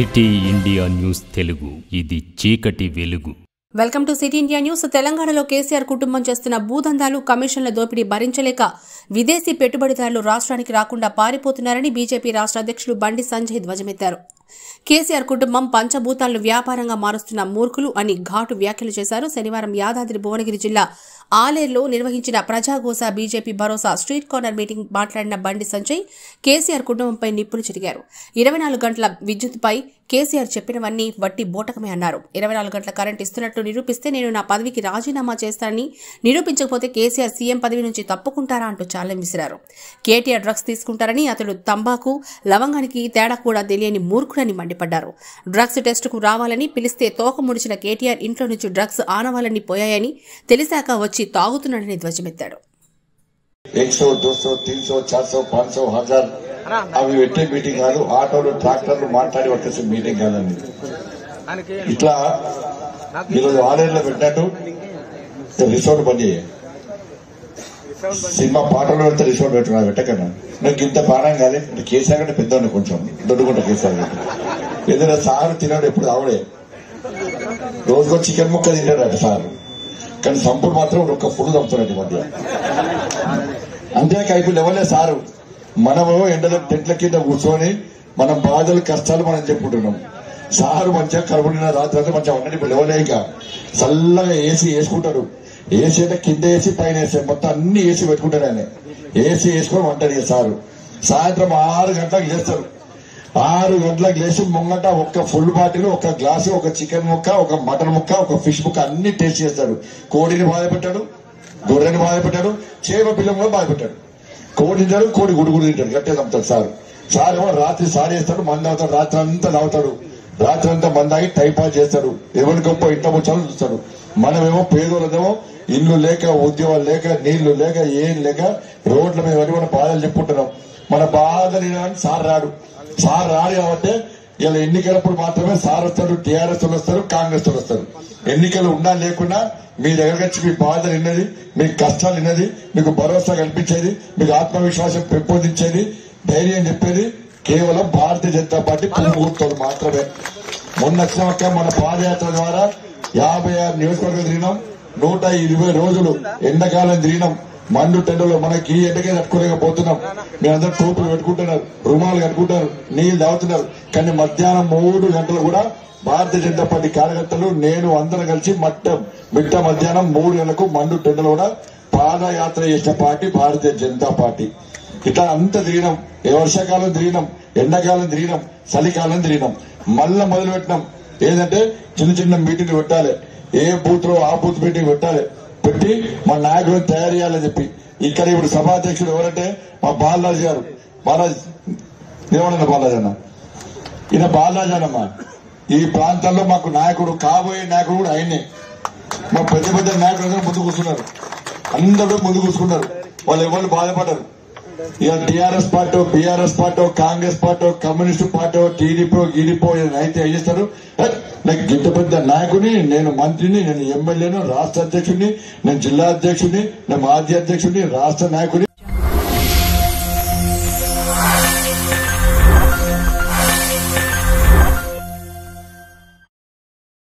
city India news Telugu ఇది చీకటి వెలుగు welcome to city India news తెలంగాణలో కేసీఆర్ కుటుంబం చేస్తున్న భూదందాలు కమిషన్ల దోపిడీ భరించలేక విదేశీ పెట్టుబడిదారులు రాష్ట్రానికి రాకుండా పారిపోతున్నారని బీజేపీ రాష్ట్ర అధ్యక్షులు బండి సంజయ్ ధ్వజమెత్తారు కేసీఆర్ కుటుంబం పంచభూతాలను వ్యాపారంగా మారుస్తున్న మూర్ఖులు అని ఘాటు వ్యాఖ్యలు చేశారు శనివారం యాదాద్రి భువనగిరి జిల్లా ఆలేరులో నిర్వహించిన ప్రజాగోస బీజేపీ భరోసా స్ట్రీట్ కార్నర్ మీటింగ్ మాట్లాడిన బండి సంజయ్ కేసీఆర్ కుటుంబంపై నిప్పులు చిరిగారు ఇరవై నాలుగు గంటల విద్యుత్పై కేసీఆర్ చెప్పినవన్నీ వట్టి బోటకమే అన్నారు ఇరవై నాలుగు గంటల కరెంట్ ఇస్తున్నట్లు నిరూపిస్తే నేను నా పదవికి రాజీనామా చేస్తానని నిరూపించకపోతే కేసీఆర్ సీఎం పదవి నుంచి తప్పుకుంటారా అంటూ ఛాలెంజ్ విసిరారు కేటీఆర్ డ్రగ్స్ తీసుకుంటారని అతడు తంబాకు లవంగానికి తేడా కూడా తెలియని మూర్ఖుడని మండిపడ్డారు డ్రగ్స్ టెస్టుకు రావాలని పిలిస్తే తోక ముడిచిన కేటీఆర్ ఇంట్లో నుంచి డ్రగ్స్ ఆనవాలని పోయాయని తెలిసాక వచ్చి తాగుతున్నాడని ధ్వజమెత్తాడు एक सौ दो सौ तीन सौ चार सौ पाँच सौ हजार అవి పెట్టే మీటింగ్ కాదు ఆటోలు ట్రాక్టర్లు మాట్లాడి పట్టేసే మీటింగ్ కాదండి ఇట్లా ఈరోజు ఆన్లైన్లో పెట్టినట్టు రిసార్ట్ బంద్ చేయ సినిమా పాటలు పెడితే రిసార్ట్ పెట్టు పెట్టకన్నా నాకు ఇంత ప్రాణం కాదు అంటే కేసీఆర్ కంటే పెద్ద కొంచెం దొడ్డుకుంటా కేసీఆర్ కంటే ఏదైనా సారు తినాడు ఎప్పుడు ఆవిడే రోజుకో చికెన్ ముక్క తింటాడు సార్ కానీ సంపుడు మాత్రం ఒక్క ఫుడ్ చంపుతున్నాడు ఈ మధ్య అంతేకా ఇప్పుడు ఎవరే సారు మనము ఎండల టెంట్ల కింద కూర్చొని మన బాధలు కష్టాలు మనం చెప్పుకుంటున్నాం సారు మంచిగా కడుపున రాత్రి అంతా మంచిగా ఉన్నది ఇప్పుడు లేవలేక చల్లగా ఏసీ వేసుకుంటాడు ఏసీ అంటే కింద ఏసీ పైన ఏసీ మొత్తం అన్ని ఏసీ పెట్టుకుంటాడు ఆయన ఏసీ వేసుకొని వంటాడు ఇక సారు సాయంత్రం ఆరు గంటలకు లేస్తారు ఆరు గంటలకు లేచి ముంగట ఒక ఫుల్ బాటిల్ ఒక గ్లాసు ఒక చికెన్ ముక్క ఒక మటన్ ముక్క ఒక ఫిష్ ముక్క అన్ని టేస్ట్ చేస్తాడు కోడిని బాధ పెట్టాడు గొర్రెని బాధ పెట్టాడు చేప పిల్లం కూడా బాధ పెట్టాడు కోడి తింటాడు కోడి గుడి గుడి తింటాడు గట్టే చంపుతాడు సార్ సార్ ఏమో రాత్రి సార్ చేస్తాడు మంది అవుతాడు రాత్రి అంతా తాగుతాడు రాత్రి అంతా మందాగి టైం పాస్ చేస్తాడు ఎవరి గొప్ప ఇంట ముచ్చాలు చూస్తాడు మనమేమో పేదోళ్ళదేమో ఇల్లు లేక ఉద్యోగాలు లేక నీళ్లు లేక ఏం లేక రోడ్ల మీద పడి మన బాధలు చెప్పుకుంటున్నాం మన బాధ వినడానికి సార్ రాడు సార్ రాడు కాబట్టి ఇలా ఎన్నికలప్పుడు మాత్రమే సార్ వస్తాడు టీఆర్ఎస్ వస్తారు కాంగ్రెస్ వస్తారు ఎన్నికలు ఉన్నా లేకున్నా మీ దగ్గరకు వచ్చి మీ బాధ విన్నది మీ కష్టాలు విన్నది మీకు భరోసా కల్పించేది మీకు ఆత్మవిశ్వాసం పెంపొందించేది ధైర్యం చెప్పేది కేవలం భారతీయ జనతా పార్టీ పువ్వుతోడు మాత్రమే మొన్న వచ్చినాక మన పాదయాత్ర ద్వారా యాభై ఆరు నియోజకవర్గం తిరిగినాం నూట ఇరవై రోజులు ఎండాకాలం తిరిగినాం మండు టెండలో మనకి ఎండకే తట్టుకోలేకపోతున్నాం మీరందరూ టోపులు పెట్టుకుంటున్నారు రుమాలు కట్టుకుంటారు నీళ్లు తాగుతున్నారు కానీ మధ్యాహ్నం మూడు గంటలు కూడా భారతీయ జనతా పార్టీ కార్యకర్తలు నేను అందరం కలిసి మట్ట మిట్ట మధ్యాహ్నం మూడు గంటలకు మండు టెండలో కూడా పాదయాత్ర చేసిన పార్టీ భారతీయ జనతా పార్టీ ఇట్లా అంత తిరిగినాం ఏ వర్షాకాలం తిరిగినాం ఎండాకాలం తిరిగినాం చలికాలం తిరిగినాం మళ్ళా మొదలు పెట్టినాం ఏదంటే చిన్న చిన్న మీటింగ్ పెట్టాలి ఏ బూత్ లో ఆ బూత్ మీటింగ్ పెట్టాలి పెట్టి మా నాయకులను తయారు చేయాలని చెప్పి ఇక్కడ ఇప్పుడు సభాధ్యక్షుడు ఎవరంటే మా బాలరాజు గారు బాలరాజు ఏమన్నా బాలరాజు అన్న ఈయన బాలరాజు అన్నమ్మా ఈ ప్రాంతంలో మాకు నాయకుడు కాబోయే నాయకుడు కూడా ఆయనే మా పెద్ద పెద్ద నాయకులు అందరూ ముందు కూర్చున్నారు అందరూ ముందు కూర్చున్నారు వాళ్ళు ఎవరు బాధపడరు ఇక TRS party BRS party Congress party communist party TDP గీడీపీ అయితే ఏం చేస్తారు "ఏ, నాకు ఇంత పెద్ద నాయకుని నేను మంత్రిని నేను ఎమ్మెల్యేను రాష్ట్ర అధ్యక్షుడిని నేను జిల్లా అధ్యక్షుడిని నేను మాజీ అధ్యక్షుడిని రాష్ట్ర నాయకుడిని